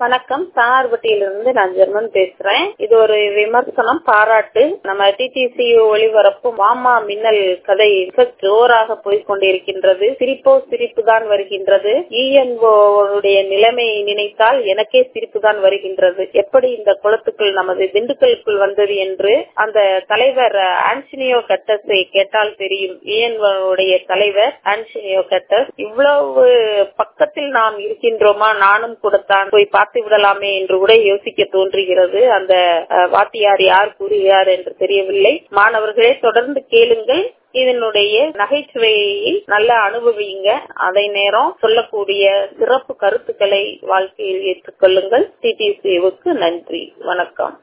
வணக்கம் சார்பட்டியிலிருந்து நான் ஜெர்மன் பேசுறேன் இது ஒரு விமர்சனம் பாராட்டு நம்ம டிடிசி ஒளிபரப்பும் மாமா மின்னல் கதை மிக ஜோராக போய்கொண்டிருக்கின்றது சிரிப்போ சிரிப்பு தான் வருகின்றது இஎன்ஓடைய நிலைமையை நினைத்தால் எனக்கே சிரிப்பு தான் வருகின்றது எப்படி இந்த குளத்துக்குள் நமது திண்டுக்கலுக்குள் வந்தது என்று அந்த தலைவர் ஆன்சினியோ கட்டஸை கேட்டால் தெரியும் இஎன்ஓடைய தலைவர் ஆன்சினியோ கட்டஸ் இவ்வளவு பக்கத்தில் நாம் இருக்கின்றோமா நானும் கூடத்தான் போய் பார்த்து விடலாமே என்று கூட யோசிக்க தோன்றுகிறது அந்த வாத்தியார் யார் கூறுகிறார் என்று தெரியவில்லை மாணவர்களே தொடர்ந்து கேளுங்கள் இதனுடைய நகைச்சுவையை நல்லா அனுபவியுங்க அதே நேரம் சொல்லக்கூடிய சிறப்பு கருத்துக்களை வாழ்க்கையில் ஏற்றுக்கொள்ளுங்கள் டிடிசிவுக்கு நன்றி வணக்கம்